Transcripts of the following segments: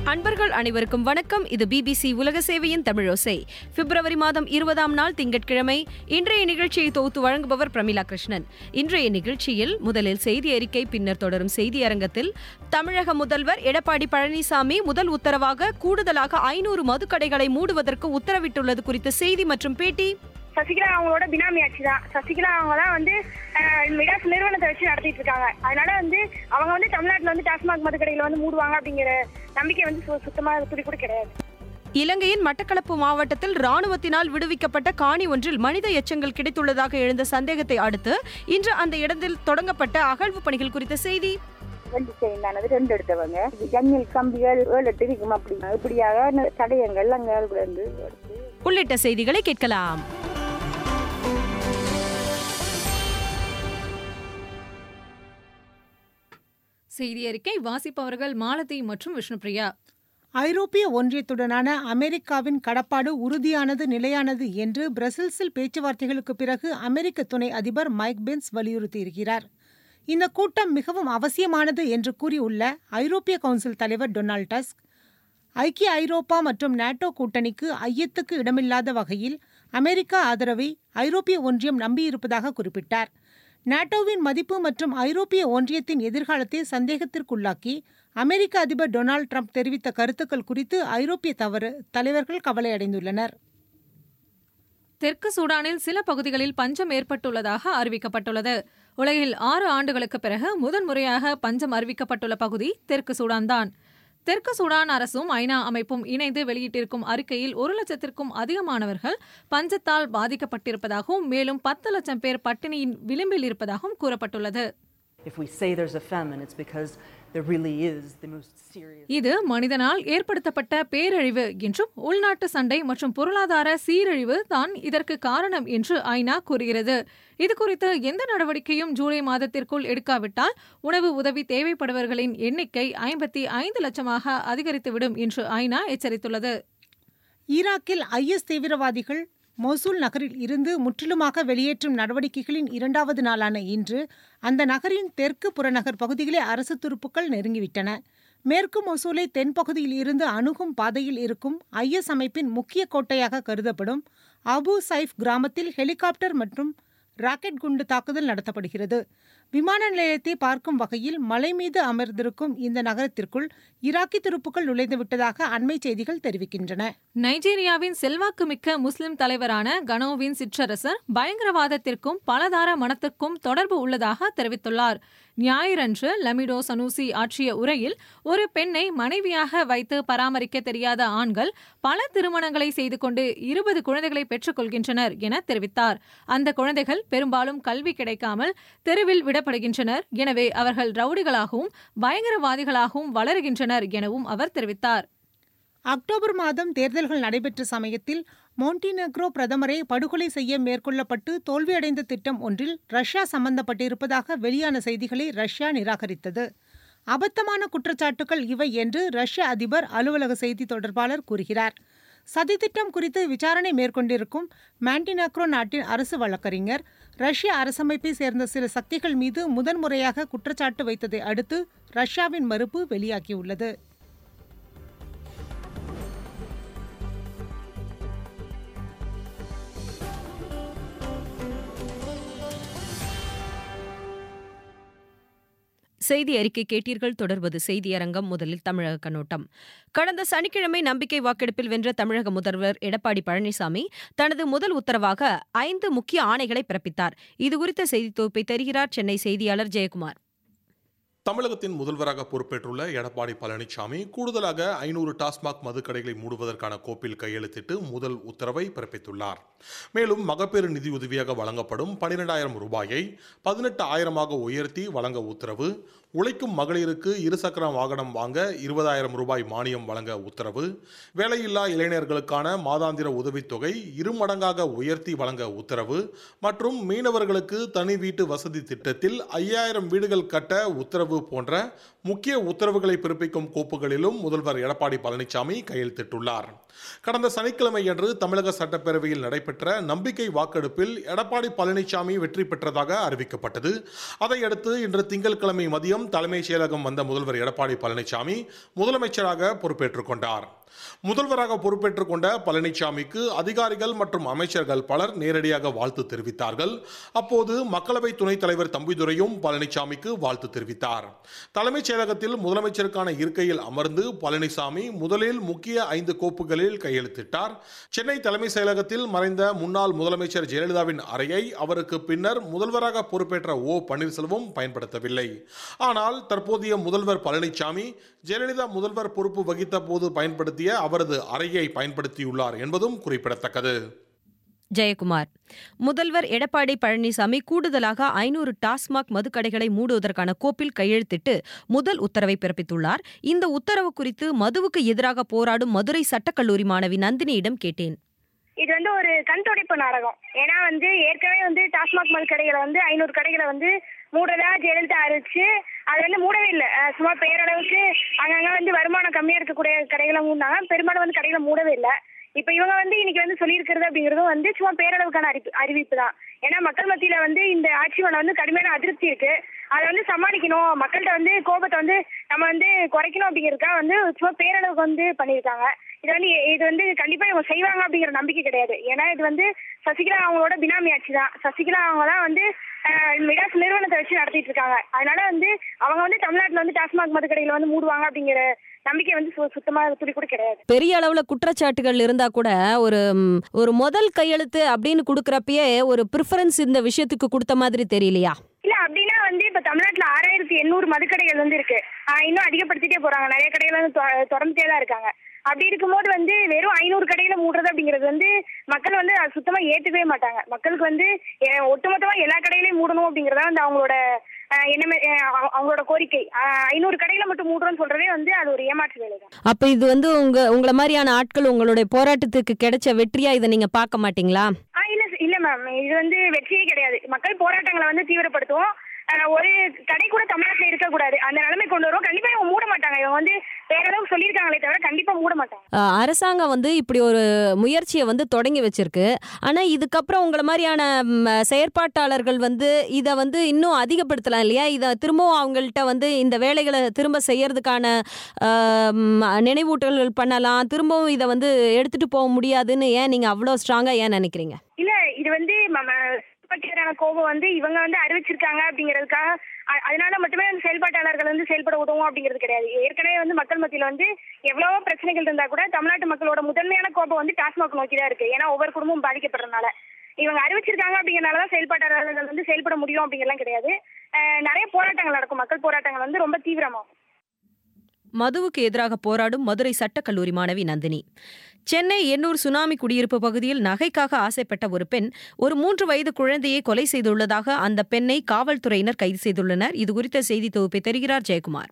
அன்பர்கள் அனைவருக்கும் வணக்கம் இது பிபிசி உலக சேவையின் தமிழோசை பிப்ரவரி மாதம் இருபதாம் நாள் திங்கட்கிழமை இன்றைய நிகழ்ச்சியை தொகுத்து வழங்குபவர் பிரமிளா கிருஷ்ணன் இன்றைய நிகழ்ச்சியில் முதலில் செய்தி அறிக்கை பின்னர் தொடரும் செய்தி அரங்கத்தில் தமிழக முதல்வர் எடப்பாடி பழனிசாமி முதல் உத்தரவாக கூடுதலாக ஐநூறு மதுக்கடைகளை மூடுவதற்கு உத்தரவிட்டுள்ளது குறித்த செய்தி மற்றும் பேட்டி சசிகலா அவங்களோட பினாமி ஆட்சி தான் சசிகலா அவங்க தான் வந்து அஹ், மிடாஸ் நிறுவனத்தை வச்சு நடத்திட்டு இருக்காங்க அதனால வந்து அவங்க வந்து தமிழ்நாட்டுல வந்து டாஸ்மாக் மதுக்கடைகளை வந்து மூடுவாங்க அப்படிங்கிற நம்பிக்கை வந்து சு- சுத்தமா துளி கூட கிடையாது இலங்கையின் மட்டக்களப்பு மாவட்டத்தில் ராணுவத்தினால் விடுவிக்கப்பட்ட காணி ஒன்றில் மனித எச்சங்கள் கிடைத்துள்ளதாக எழுந்த சந்தேகத்தை அடுத்து இன்று அந்த இடத்தில் தொடங்கப்பட்ட அகழ்வு பணிகள் குறித்த செய்தி ரெண்டு செயினானது ரெண்டு எடுத்தவங்க இது ஜன்னல் கம்பிகள் ஏழு எட்டு இருக்கும் அப்படி இப்படியாக ந- தடயங்கள் அங்கே இருந்து எடுத்து உள்ளிட்ட செய்திகளை கேட்கலாம் செய்தி அறிக்கை வாசிப்பவர்கள் மாலதி மற்றும் விஷ்ணுபிரியா ஐரோப்பிய ஒன்றியத்துடனான அமெரிக்காவின் கடப்பாடு உறுதியானது நிலையானது என்று பிரசல்ஸில் பேச்சுவார்த்தைகளுக்கு பிறகு அமெரிக்க துணை அதிபர் மைக் பென்ஸ் வலியுறுத்தியிருக்கிறார் இந்த கூட்டம் மிகவும் அவசியமானது என்று கூறியுள்ள ஐரோப்பிய கவுன்சில் தலைவர் டொனால்ட் டஸ்க் ஐக்கிய ஐரோப்பா மற்றும் நாட்டோ கூட்டணிக்கு ஐயத்துக்கு இடமில்லாத வகையில் அமெரிக்கா ஆதரவை ஐரோப்பிய ஒன்றியம் நம்பியிருப்பதாக குறிப்பிட்டார் நாட்டோவின் மதிப்பு மற்றும் ஐரோப்பிய ஒன்றியத்தின் எதிர்காலத்தை சந்தேகத்திற்குள்ளாக்கி அமெரிக்க அதிபர் டொனால்ட் ட்ரம்ப் தெரிவித்த கருத்துக்கள் குறித்து ஐரோப்பிய தவறு தலைவர்கள் கவலையடைந்துள்ளனர் தெற்கு சூடானில் சில பகுதிகளில் பஞ்சம் ஏற்பட்டுள்ளதாக அறிவிக்கப்பட்டுள்ளது உலகில் ஆறு ஆண்டுகளுக்கு பிறகு முதன்முறையாக பஞ்சம் அறிவிக்கப்பட்டுள்ள பகுதி தெற்கு சூடான் தான் தெற்கு சூடான் அரசும் ஐநா அமைப்பும் இணைந்து வெளியிட்டிருக்கும் அறிக்கையில் ஒரு லட்சத்திற்கும் அதிகமானவர்கள் பஞ்சத்தால் பாதிக்கப்பட்டிருப்பதாகவும் மேலும் பத்து லட்சம் பேர் பட்டினியின் விளிம்பில் இருப்பதாகவும் கூறப்பட்டுள்ளது If we say there's a famine, it's because there really is the most serious. இது மனிதனால் ஏற்படுத்தப்பட்ட பேரழிவு என்றும் உள்நாட்டு சண்டை மற்றும் பொருளாதார சீரழிவு தான் இதற்கு காரணம் என்று ஐநா கூறுகிறது இது குறித்து எந்த நடவடிக்கையும் ஜூலை மாதத்திற்குள் எடுக்காவிட்டால் உணவு உதவி தேவைப்படுபவர்களின் எண்ணிக்கை ஐம்பத்தி ஐந்து லட்சமாக அதிகரித்துவிடும் என்று ஐநா எச்சரித்துள்ளது ஈராக்கில் ஐஎஸ் தீவிரவாதிகள் மொசூல் நகரில் இருந்து முற்றிலுமாக வெளியேற்றும் நடவடிக்கைகளின் இரண்டாவது நாளான இன்று அந்த நகரின் தெற்கு புறநகர் பகுதிகளை அரசு துருப்புக்கள் நெருங்கிவிட்டன மேற்கு மொசூலை தென்பகுதியில் இருந்து அணுகும் பாதையில் இருக்கும் ஐஎஸ் அமைப்பின் முக்கிய கோட்டையாக கருதப்படும் அபு சைஃப் கிராமத்தில் ஹெலிகாப்டர் மற்றும் ராக்கெட் குண்டு தாக்குதல் நடத்தப்படுகிறது விமான நிலையத்தை பார்க்கும் வகையில் மலை மீது அமர்ந்திருக்கும் இந்த நகரத்திற்குள் ஈராக்கி துருப்புக்கள் நுழைந்து விட்டதாக அண்மை செய்திகள் தெரிவிக்கின்றன நைஜீரியாவின் செல்வாக்குமிக்க முஸ்லிம் தலைவரான கனோவின் சிற்றரசர் பயங்கரவாதத்திற்கும் பலதார மனத்திற்கும் தொடர்பு உள்ளதாக தெரிவித்துள்ளார் ஞாயிறன்று லமிடோ சனூசி ஆற்றிய உரையில் ஒரு பெண்ணை மனைவியாக வைத்து பராமரிக்க தெரியாத ஆண்கள் பல திருமணங்களை செய்து கொண்டு இருபது குழந்தைகளை பெற்றுக்கொள்கின்றனர் என தெரிவித்தார் அந்த குழந்தைகள் பெரும்பாலும் கல்வி கிடைக்காமல் தெருவில் விடப்படுகின்றனர் எனவே அவர்கள் ரவுடிகளாகவும் பயங்கரவாதிகளாகவும் வளருகின்றனர் எனவும் அவர் தெரிவித்தார் அக்டோபர் மாதம் தேர்தல்கள் நடைபெற்ற சமயத்தில் மோண்டினெக்ரோ பிரதமரை படுகொலை செய்ய மேற்கொள்ளப்பட்டு தோல்வியடைந்த திட்டம் ஒன்றில் ரஷ்யா சம்பந்தப்பட்டிருப்பதாக வெளியான செய்திகளை ரஷ்யா நிராகரித்தது அபத்தமான குற்றச்சாட்டுகள் இவை என்று ரஷ்ய அதிபர் அலுவலக செய்தி தொடர்பாளர் கூறுகிறார் சதித்திட்டம் குறித்து விசாரணை மேற்கொண்டிருக்கும் மாண்டினாக்ரோ நாட்டின் அரசு வழக்கறிஞர் ரஷ்ய அரசமைப்பை சேர்ந்த சில சக்திகள் மீது முதன்முறையாக குற்றச்சாட்டு வைத்ததை அடுத்து ரஷ்யாவின் மறுப்பு வெளியாகியுள்ளது செய்தி அறிக்கை கேட்டீர்கள் தொடர்வது செய்தியரங்கம் முதலில் தமிழக கண்ணோட்டம் கடந்த சனிக்கிழமை நம்பிக்கை வாக்கெடுப்பில் வென்ற தமிழக முதல்வர் எடப்பாடி பழனிசாமி தனது முதல் உத்தரவாக ஐந்து முக்கிய ஆணைகளை பிறப்பித்தார் இதுகுறித்த செய்தி தொகுப்பை தருகிறார் சென்னை செய்தியாளர் ஜெயக்குமார் தமிழகத்தின் முதல்வராக பொறுப்பேற்றுள்ள எடப்பாடி பழனிசாமி கூடுதலாக ஐநூறு டாஸ்மாக் மதுக்கடைகளை மூடுவதற்கான கோப்பில் கையெழுத்திட்டு முதல் உத்தரவை பிறப்பித்துள்ளார் மேலும் மகப்பேறு நிதியுதவியாக வழங்கப்படும் பனிரெண்டாயிரம் ரூபாயை பதினெட்டு ஆயிரமாக உயர்த்தி வழங்க உத்தரவு உழைக்கும் மகளிருக்கு இருசக்கர வாகனம் வாங்க இருபதாயிரம் ரூபாய் மானியம் வழங்க உத்தரவு வேலையில்லா இளைஞர்களுக்கான மாதாந்திர உதவித்தொகை இருமடங்காக உயர்த்தி வழங்க உத்தரவு மற்றும் மீனவர்களுக்கு தனி வீட்டு வசதி திட்டத்தில் ஐயாயிரம் வீடுகள் கட்ட உத்தரவு உத்தரவு போன்ற முக்கிய உத்தரவுகளை பிறப்பிக்கும் கோப்புகளிலும் முதல்வர் எடப்பாடி பழனிசாமி கையெழுத்திட்டுள்ளார் கடந்த சனிக்கிழமையன்று தமிழக சட்டப்பேரவையில் நடைபெற்ற நம்பிக்கை வாக்கெடுப்பில் எடப்பாடி பழனிசாமி வெற்றி பெற்றதாக அறிவிக்கப்பட்டது அதையடுத்து இன்று திங்கட்கிழமை மதியம் தலைமைச் செயலகம் வந்த முதல்வர் எடப்பாடி பழனிசாமி முதலமைச்சராக பொறுப்பேற்றுக் கொண்டார் முதல்வராக பொறுப்பேற்றுக் கொண்ட பழனிசாமிக்கு அதிகாரிகள் மற்றும் அமைச்சர்கள் பலர் நேரடியாக வாழ்த்து தெரிவித்தார்கள் அப்போது மக்களவை துணைத் தலைவர் தம்பிதுரையும் பழனிசாமிக்கு வாழ்த்து தெரிவித்தார் தலைமைச் செயலகத்தில் முதலமைச்சருக்கான இருக்கையில் அமர்ந்து பழனிசாமி முதலில் முக்கிய ஐந்து கோப்புகளில் கையெழுத்திட்டார் சென்னை தலைமைச் செயலகத்தில் மறைந்த முன்னாள் முதலமைச்சர் ஜெயலலிதாவின் அறையை அவருக்கு பின்னர் முதல்வராக பொறுப்பேற்ற ஓ பன்னீர்செல்வம் பயன்படுத்தவில்லை ஆனால் தற்போதைய முதல்வர் பழனிசாமி ஜெயலலிதா முதல்வர் பொறுப்பு வகித்த போது பயன்படுத்திய அவரது அறையை பயன்படுத்தியுள்ளார் என்பதும் குறிப்பிடத்தக்கது ஜெயக்குமார் முதல்வர் எடப்பாடி பழனிசாமி கூடுதலாக ஐநூறு டாஸ்மாக் மதுக்கடைகளை மூடுவதற்கான கோப்பில் கையெழுத்திட்டு முதல் உத்தரவை பிறப்பித்துள்ளார் இந்த உத்தரவு குறித்து மதுவுக்கு எதிராக போராடும் மதுரை சட்டக்கல்லூரி மாணவி நந்தினியிடம் கேட்டேன் இது வந்து ஒரு கண் துடைப்பு நாடகம் ஏன்னா வந்து ஏற்கனவே வந்து டாஸ்மாக் மது கடைகளை வந்து ஐநூறு கடைகளை வந்து மூடுறதா ஜெயலலிதா அறிவிச்சு அது வந்து மூடவே இல்லை அஹ் சும்மா பேரளவுக்கு அங்கங்க வந்து வருமானம் கம்மியா இருக்கக்கூடிய கடைகளை மூடினாங்க பெரும்பாலும் வந்து கடைகளை மூடவே இல்லை இப்போ இவங்க வந்து இன்னைக்கு வந்து சொல்லியிருக்கிறது அப்படிங்கிறதும் வந்து சும்மா பேரளவுக்கான அறிவி அறிவிப்பு தான் ஏன்னா மக்கள் மத்தியில வந்து இந்த ஆட்சி மேல வந்து கடுமையான அதிருப்தி இருக்கு அதை வந்து சமாளிக்கணும் மக்கள்கிட்ட வந்து கோபத்தை வந்து நம்ம வந்து குறைக்கணும் அப்படிங்கிறதுக்காக வந்து சும்மா பேரளவுக்கு வந்து பண்ணியிருக்காங்க இது வந்து இது வந்து கண்டிப்பா இவங்க செய்வாங்க அப்படிங்கிற நம்பிக்கை கிடையாது ஏன்னா இது வந்து சசிகலா அவங்களோட பினாமி ஆட்சி தான் சசிகலா அவங்க தான் வந்து அஹ், மிடாஸ் நிறுவனத்தை வச்சு நடத்திட்டு இருக்காங்க அதனால வந்து அவங்க வந்து தமிழ்நாட்டுல வந்து டாஸ்மாக் மதுக்கடைகளை வந்து மூடுவாங்க அப்படிங்கிற நம்பிக்கை வந்து சு- சுத்தமா துளி கூட கிடையாது பெரிய அளவுல குற்றச்சாட்டுகள் இருந்தா கூட ஒரு ம், ஒரு முதல் கையெழுத்து அப்படின்னு கொடுக்கறப்பயே ஒரு ப்ரிஃபரன்ஸ் இந்த விஷயத்துக்கு கொடுத்த மாதிரி தெரியலையா இல்ல அப்படின்னா வந்து இப்ப தமிழ்நாட்டுல ஆறாயிரத்தி எண்ணூறு மதுக்கடைகள் வந்து இருக்கு ஆஹ் இன்னும் அதிகப்படுத்திட்டே போறாங்க நிறைய கடைகள் வந்து தொ- திறந்துட்டே தான் இருக்காங்க அப்படி இருக்கும்போது வந்து வெறும் ஐநூறு கடைகளை மூடுறது அப்படிங்கிறது வந்து மக்கள் வந்து அது சுத்தமா ஏத்துக்கவே மாட்டாங்க மக்களுக்கு வந்து எ- ஒட்டுமொத்தமா எல்லா கடையிலையும் மூடணும் அப்படிங்கறத வந்து அவங்களோட ஆஹ் என்னமே ஆஹ் அவ- அவங்களோட கோரிக்கை ஆஹ் ஐநூறு கடைகளை மட்டும் மூடுறோம்னு சொல்றதே வந்து அது ஒரு ஏமாற்று வேலை தான் அப்ப இது வந்து உங்க உங்கள மாதிரியான ஆட்கள் உங்களுடைய போராட்டத்துக்கு கிடைச்ச வெற்றியா இதை நீங்க பார்க்க மாட்டீங்களா ஆ இல்ல இல்ல மேம் இது வந்து வெற்றியே கிடையாது மக்கள் போராட்டங்களை வந்து தீவிரப்படுத்துவோம் ஆஹ் ஒரு கடை கூட தமிழ்நாட்டுல இருக்கக்கூடாது அந்த நிலைமை கொண்டு வரும் கண்டிப்பா இவங்க மூட மாட்டாங்க இவங்க வந்து வேற அளவுக்கு சொல்லியிருக்காங்களே தவிர கண்டிப்பா மூட மாட்டாங்க அஹ், அரசாங்கம் வந்து இப்படி ஒரு முயற்சியை வந்து தொடங்கி வச்சிருக்கு ஆனா இதுக்கப்புறம் உங்கள மாதிரியான ம், செயற்பாட்டாளர்கள் வந்து இதை வந்து இன்னும் அதிகப்படுத்தலாம் இல்லையா இதை திரும்பவும் அவங்கள்ட்ட வந்து இந்த வேலைகளை திரும்ப செய்யறதுக்கான அஹ், ம், நினைவூட்டல்கள் பண்ணலாம் திரும்பவும் இதை வந்து எடுத்துட்டு போக முடியாதுன்னு ஏன் நீங்க அவ்வளோ ஸ்ட்ராங்கா ஏன் நினைக்கிறீங்க இல்ல இது வந்து ம- ம- பட்டியலான கோபம் வந்து இவங்க வந்து அறிவிச்சிருக்காங்க அப்படிங்கிறதுக்காக அ- அதனால மட்டுமே வந்து செயல்பாட்டாளர்கள் வந்து செயல்பட உதவும் அப்படிங்கிறது கிடையாது ஏற்கனவே வந்து மக்கள் மத்தியில வந்து எவ்வளவோ பிரச்சனைகள் இருந்தா கூட தமிழ்நாட்டு மக்களோட முதன்மையான கோபம் வந்து டாஸ்மாக் நோக்கி தான் இருக்கு ஏன்னா ஒவ்வொரு குடும்பமும் பாதிக்கப்படுறதுனால இவங்க அறிவிச்சிருக்காங்க அப்படிங்கறனால தான் செயல்பாட்டாளர்கள் வந்து செயல்பட முடியும் அப்படிங்கறதுலாம் கிடையாது அஹ் நிறைய போராட்டங்கள் நடக்கும் மக்கள் போராட்டங்கள் வந்து ரொம்ப தீவிரமாகும் மதுவுக்கு எதிராக போராடும் மதுரை சட்டக்கல்லூரி மாணவி நந்தினி சென்னை எண்ணூர் சுனாமி குடியிருப்பு பகுதியில் நகைக்காக ஆசைப்பட்ட ஒரு பெண் ஒரு மூன்று வயது குழந்தையை கொலை செய்துள்ளதாக அந்த பெண்ணை காவல்துறையினர் கைது செய்துள்ளனர் இது குறித்த செய்தி தொகுப்பை தருகிறார் ஜெயக்குமார்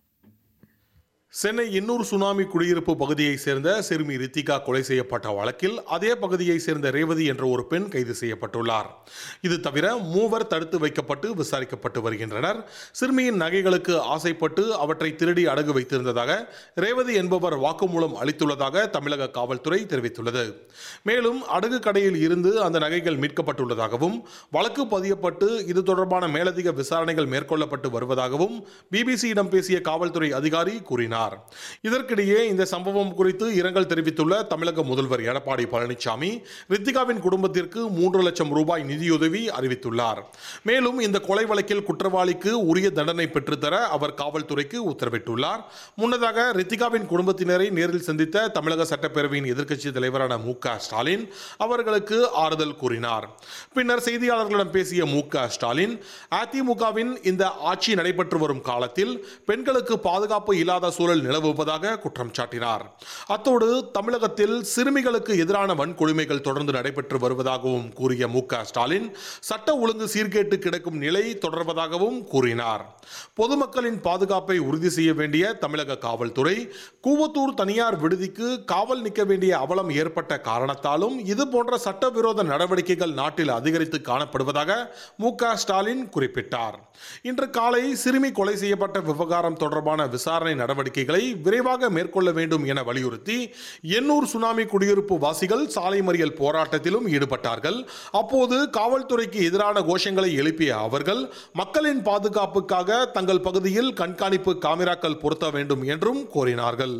சென்னை எண்ணூர் சுனாமி குடியிருப்பு பகுதியைச் சேர்ந்த சிறுமி ரித்திகா கொலை செய்யப்பட்ட வழக்கில் அதே பகுதியைச் சேர்ந்த ரேவதி என்ற ஒரு பெண் கைது செய்யப்பட்டுள்ளார் இது தவிர மூவர் தடுத்து வைக்கப்பட்டு விசாரிக்கப்பட்டு வருகின்றனர் சிறுமியின் நகைகளுக்கு ஆசைப்பட்டு அவற்றை திருடி அடகு வைத்திருந்ததாக ரேவதி என்பவர் வாக்குமூலம் அளித்துள்ளதாக தமிழக காவல்துறை தெரிவித்துள்ளது மேலும் அடகு கடையில் இருந்து அந்த நகைகள் மீட்கப்பட்டுள்ளதாகவும் வழக்கு பதியப்பட்டு இது தொடர்பான மேலதிக விசாரணைகள் மேற்கொள்ளப்பட்டு வருவதாகவும் பிபிசியிடம் பேசிய காவல்துறை அதிகாரி கூறினார் இதற்கிடையே இந்த சம்பவம் குறித்து இரங்கல் தெரிவித்துள்ள தமிழக முதல்வர் எடப்பாடி பழனிசாமி ரித்திகாவின் குடும்பத்திற்கு மூன்று லட்சம் ரூபாய் நிதியுதவி அறிவித்துள்ளார் மேலும் இந்த கொலை வழக்கில் குற்றவாளிக்கு உரிய தண்டனை பெற்றுத்தர அவர் காவல்துறைக்கு உத்தரவிட்டுள்ளார் முன்னதாக ரித்திகாவின் குடும்பத்தினரை நேரில் சந்தித்த தமிழக சட்டப்பேரவையின் எதிர்க்கட்சி தலைவரான மு க ஸ்டாலின் அவர்களுக்கு ஆறுதல் கூறினார் பின்னர் செய்தியாளர்களிடம் பேசிய மு க ஸ்டாலின் அதிமுகவின் இந்த ஆட்சி நடைபெற்று வரும் காலத்தில் பெண்களுக்கு பாதுகாப்பு இல்லாத சூழல் சூழல் நிலவுவதாக குற்றம் சாட்டினார் அத்தோடு தமிழகத்தில் சிறுமிகளுக்கு எதிரான வன்கொடுமைகள் தொடர்ந்து நடைபெற்று வருவதாகவும் கூறிய மு க ஸ்டாலின் சட்ட ஒழுங்கு சீர்கேட்டு கிடக்கும் நிலை தொடர்வதாகவும் கூறினார் பொதுமக்களின் பாதுகாப்பை உறுதி செய்ய வேண்டிய தமிழக காவல்துறை கூவத்தூர் தனியார் விடுதிக்கு காவல் நிற்க வேண்டிய அவலம் ஏற்பட்ட காரணத்தாலும் இது போன்ற சட்டவிரோத நடவடிக்கைகள் நாட்டில் அதிகரித்து காணப்படுவதாக மு க ஸ்டாலின் குறிப்பிட்டார் இன்று காலை சிறுமி கொலை செய்யப்பட்ட விவகாரம் தொடர்பான விசாரணை நடவடிக்கைகளை விரைவாக மேற்கொள்ள வேண்டும் என வலியுறுத்தி எண்ணூர் சுனாமி குடியிருப்பு வாசிகள் சாலை மறியல் போராட்டத்திலும் ஈடுபட்டார்கள் அப்போது காவல்துறைக்கு எதிரான கோஷங்களை எழுப்பிய அவர்கள் மக்களின் பாதுகாப்புக்காக தங்கள் பகுதியில் கண்காணிப்பு காமிராக்கள் பொருத்த வேண்டும் என்றும் கோரினார்கள்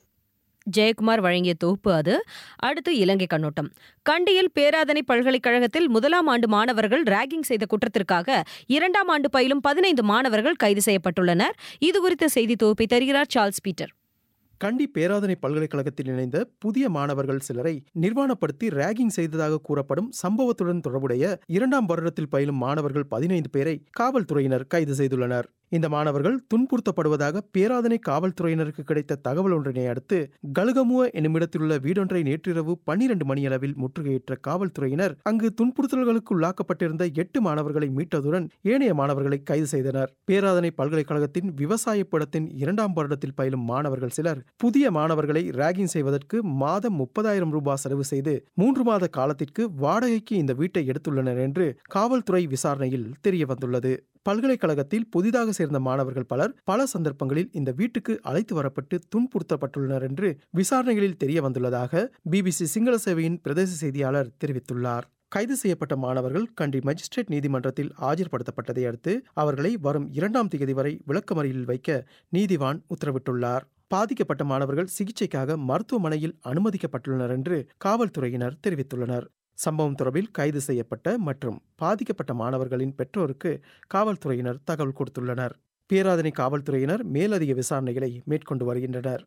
ஜெயக்குமார் வழங்கிய தொகுப்பு அது அடுத்து இலங்கை கண்ணோட்டம் கண்டியில் பேராதனை பல்கலைக்கழகத்தில் முதலாம் ஆண்டு மாணவர்கள் ராகிங் செய்த குற்றத்திற்காக இரண்டாம் ஆண்டு பயிலும் பதினைந்து மாணவர்கள் கைது செய்யப்பட்டுள்ளனர் இது குறித்த செய்தி தொகுப்பை தருகிறார் சார்ல்ஸ் பீட்டர் கண்டி பேராதனை பல்கலைக்கழகத்தில் இணைந்த புதிய மாணவர்கள் சிலரை நிர்வாணப்படுத்தி ராகிங் செய்ததாக கூறப்படும் சம்பவத்துடன் தொடர்புடைய இரண்டாம் வருடத்தில் பயிலும் மாணவர்கள் பதினைந்து பேரை காவல்துறையினர் கைது செய்துள்ளனர் இந்த மாணவர்கள் துன்புறுத்தப்படுவதாக பேராதனை காவல்துறையினருக்கு கிடைத்த தகவல் ஒன்றினை அடுத்து கலுகமுவ என்னுமிடத்திலுள்ள வீடொன்றை நேற்றிரவு பன்னிரண்டு மணியளவில் முற்றுகையிட்ட காவல்துறையினர் அங்கு துன்புறுத்தல்களுக்கு உள்ளாக்கப்பட்டிருந்த எட்டு மாணவர்களை மீட்டதுடன் ஏனைய மாணவர்களை கைது செய்தனர் பேராதனை பல்கலைக்கழகத்தின் விவசாய படத்தின் இரண்டாம் வருடத்தில் பயிலும் மாணவர்கள் சிலர் புதிய மாணவர்களை ராகிங் செய்வதற்கு மாதம் முப்பதாயிரம் ரூபாய் செலவு செய்து மூன்று மாத காலத்திற்கு வாடகைக்கு இந்த வீட்டை எடுத்துள்ளனர் என்று காவல்துறை விசாரணையில் தெரிய வந்துள்ளது பல்கலைக்கழகத்தில் புதிதாக சேர்ந்த மாணவர்கள் பலர் பல சந்தர்ப்பங்களில் இந்த வீட்டுக்கு அழைத்து வரப்பட்டு துன்புறுத்தப்பட்டுள்ளனர் என்று விசாரணைகளில் தெரிய வந்துள்ளதாக பிபிசி சிங்கள சேவையின் பிரதேச செய்தியாளர் தெரிவித்துள்ளார் கைது செய்யப்பட்ட மாணவர்கள் கண்டி மஜிஸ்ட்ரேட் நீதிமன்றத்தில் ஆஜர்படுத்தப்பட்டதை அடுத்து அவர்களை வரும் இரண்டாம் தேதி வரை விளக்கமறியலில் வைக்க நீதிவான் உத்தரவிட்டுள்ளார் பாதிக்கப்பட்ட மாணவர்கள் சிகிச்சைக்காக மருத்துவமனையில் அனுமதிக்கப்பட்டுள்ளனர் என்று காவல்துறையினர் தெரிவித்துள்ளனர் சம்பவம் தொடர்பில் கைது செய்யப்பட்ட மற்றும் பாதிக்கப்பட்ட மாணவர்களின் பெற்றோருக்கு காவல்துறையினர் தகவல் கொடுத்துள்ளனர் பேராதனை காவல்துறையினர் மேலதிக விசாரணைகளை மேற்கொண்டு வருகின்றனர்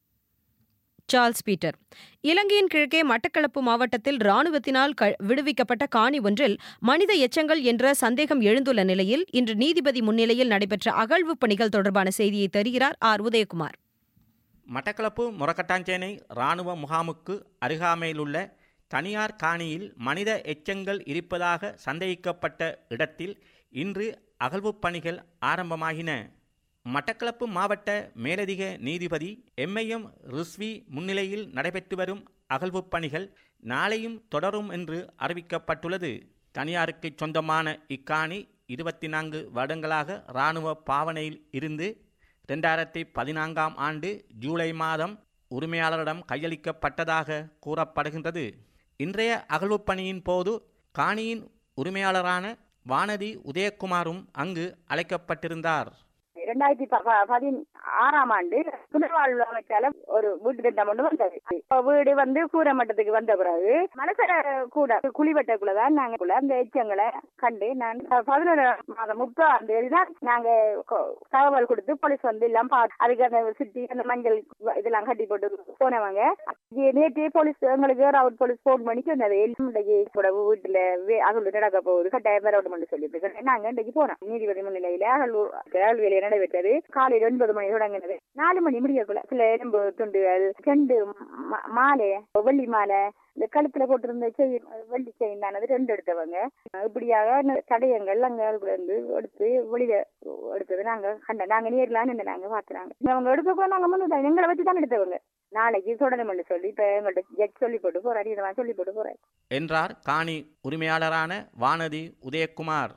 சார்ல்ஸ் பீட்டர் இலங்கையின் கிழக்கே மட்டக்களப்பு மாவட்டத்தில் ராணுவத்தினால் க- விடுவிக்கப்பட்ட காணி ஒன்றில் மனித எச்சங்கள் என்ற சந்தேகம் எழுந்துள்ள நிலையில் இன்று நீதிபதி முன்னிலையில் நடைபெற்ற அகழ்வு பணிகள் தொடர்பான செய்தியை தருகிறார் ஆர் உதயகுமார் மட்டக்களப்பு முரக்கட்டாஞ்சேனை இராணுவ முகாமுக்கு அருகாமையிலுள்ள தனியார் காணியில் மனித எச்சங்கள் இருப்பதாக சந்தேகிக்கப்பட்ட இடத்தில் இன்று அகழ்வுப் பணிகள் ஆரம்பமாகின மட்டக்களப்பு மாவட்ட மேலதிக நீதிபதி எம்ஐஎம் ரிஸ்வி முன்னிலையில் நடைபெற்று வரும் அகழ்வுப் பணிகள் நாளையும் தொடரும் என்று அறிவிக்கப்பட்டுள்ளது தனியாருக்கு சொந்தமான இக்காணி இருபத்தி நான்கு வருடங்களாக இராணுவ பாவனையில் இருந்து ரெண்டாயிரத்தி பதினான்காம் ஆண்டு ஜூலை மாதம் உரிமையாளரிடம் கையளிக்கப்பட்டதாக கூறப்படுகின்றது இன்றைய அகழ்வுப் பணியின் போது காணியின் உரிமையாளரான வானதி உதயகுமாரும் அங்கு அழைக்கப்பட்டிருந்தார் இரண்டாயிரத்தி ப- ப- பதினாறாம் ஆண்டு புனர்வாழ்வு அமைச்சால ஒரு வீட்டு திட்டம் ஒன்று வந்தது இப்ப வீடு வந்து கூரை மட்டத்துக்கு வந்த பிறகு மனசர கூட குழிவெட்டக்குள்ள தான் நாங்க உள்ள அந்த எச்சங்களை கண்டு நான் பதினொரு மாதம் முப்பதாம் தேதி தான் நாங்க கொ- தகவல் கொடுத்து போலீஸ் வந்து எல்லாம் பார்த்து அதுக்கு அந்த சுத்தி அந்த மஞ்சள் இதெல்லாம் கட்டி போட்டு போனவங்க இங்க நேற்று போலீஸ் எங்களுக்கு ரவுட் போலீஸ் போன் பண்ணி சொன்னது இன்னைக்கு கூட வீட்டுல வே- அகல் நடக்க போகுது கட்டாயம் ரவுட் பண்ணி சொல்லிட்டு நாங்க இன்னைக்கு போனோம் நீதிபதி முன்னிலையில அகல் அகல் வேலையை நடைபெற்றது காலையில ஒன்பது மணி தொடங்கினது நாலு மணி முடியக்குள்ள சில எலும்பு துண்டுகள் செண்டு ம- மாலை வெள்ளி மாலை இந்த கழுத்துல போட்டிருந்த செயின் வெள்ளி செயின் தானது ரெண்டு எடுத்தவங்க இப்படியாக ந- தடயங்கள் அங்க அதுக்குள்ள இருந்து எடுத்து வெளியில எடுத்தது நாங்க கண்ட நாங்க நேர்ல நின்று நாங்க பாத்துறாங்க அவங்க எடுக்க கூட நாங்க வந்து எங்களை வச்சு தான் எடுத்தவங்க நாளைக்கு தொடரணும்னு சொல்லி இப்ப எங்கள்ட்ட ஜட்ஜ் சொல்லி போட்டு போறாரு இதை சொல்லி போட்டு போறாரு என்றார் காணி உரிமையாளரான வானதி உதயகுமார்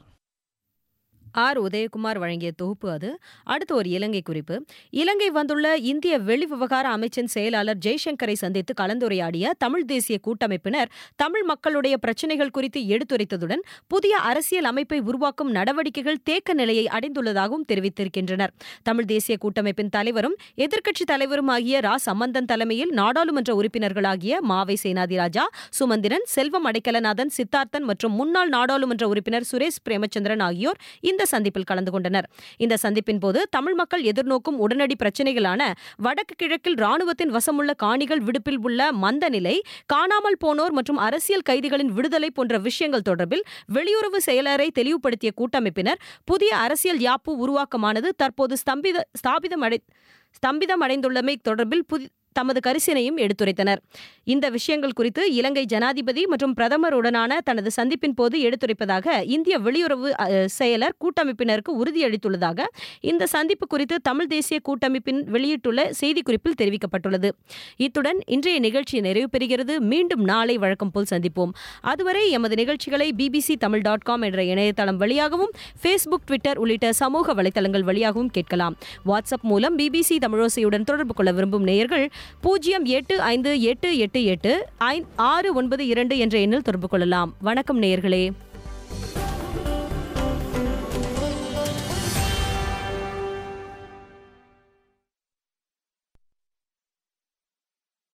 ஆர் உதயகுமார் வழங்கிய தொகுப்பு அது அடுத்து ஒரு இலங்கை குறிப்பு இலங்கை வந்துள்ள இந்திய வெளிவிவகார அமைச்சின் செயலாளர் ஜெய்சங்கரை சந்தித்து கலந்துரையாடிய தமிழ் தேசிய கூட்டமைப்பினர் தமிழ் மக்களுடைய பிரச்சினைகள் குறித்து எடுத்துரைத்ததுடன் புதிய அரசியல் அமைப்பை உருவாக்கும் நடவடிக்கைகள் தேக்க நிலையை அடைந்துள்ளதாகவும் தெரிவித்திருக்கின்றனர் தமிழ் தேசிய கூட்டமைப்பின் தலைவரும் எதிர்க்கட்சி தலைவரும் ஆகிய ரா சம்பந்தன் தலைமையில் நாடாளுமன்ற உறுப்பினர்களாகிய மாவை சேனாதிராஜா சுமந்திரன் செல்வம் அடைக்கலநாதன் சித்தார்த்தன் மற்றும் முன்னாள் நாடாளுமன்ற உறுப்பினர் சுரேஷ் பிரேமச்சந்திரன் ஆகியோர் இந்த இந்த சந்திப்பில் கலந்து கொண்டனர் இந்த சந்திப்பின் போது தமிழ் மக்கள் எதிர்நோக்கும் உடனடி பிரச்சனைகளான வடக்கு கிழக்கில் ராணுவத்தின் வசமுள்ள காணிகள் விடுப்பில் உள்ள மந்த நிலை காணாமல் போனோர் மற்றும் அரசியல் கைதிகளின் விடுதலை போன்ற விஷயங்கள் தொடர்பில் வெளியுறவு செயலரை தெளிவுபடுத்திய கூட்டமைப்பினர் புதிய அரசியல் யாப்பு உருவாக்கமானது தற்போது ஸ்தம்பித ஸ்தாபிதமடை ஸ்தம்பிதமடைந்துள்ளமை தொடர்பில் புதி தமது கரிசனையும் எடுத்துரைத்தனர் இந்த விஷயங்கள் குறித்து இலங்கை ஜனாதிபதி மற்றும் பிரதமருடனான தனது சந்திப்பின் போது எடுத்துரைப்பதாக இந்திய வெளியுறவு அஹ், செயலர் கூட்டமைப்பினருக்கு உறுதியளித்துள்ளதாக இந்த சந்திப்பு குறித்து தமிழ் தேசிய கூட்டமைப்பின் வெளியிட்டுள்ள செய்திக்குறிப்பில் தெரிவிக்கப்பட்டுள்ளது இத்துடன் இன்றைய நிகழ்ச்சி நிறைவு பெறுகிறது மீண்டும் நாளை வழக்கம் போல் சந்திப்போம் அதுவரை எமது நிகழ்ச்சிகளை பிபிசி தமிழ் டாட் காம் என்ற இணையதளம் வழியாகவும் ஃபேஸ்புக் ட்விட்டர் உள்ளிட்ட சமூக வலைதளங்கள் வழியாகவும் கேட்கலாம் வாட்ஸ்அப் மூலம் பிபிசி தமிழோசையுடன் தொடர்பு கொள்ள விரும்பும் நேயர்கள் பூஜ்ஜியம் எட்டு ஐந்து எட்டு எட்டு எட்டு ஐ ஆறு ஒன்பது இரண்டு என்ற எண்ணில் தொடர்பு கொள்ளலாம் வணக்கம் நேயர்களே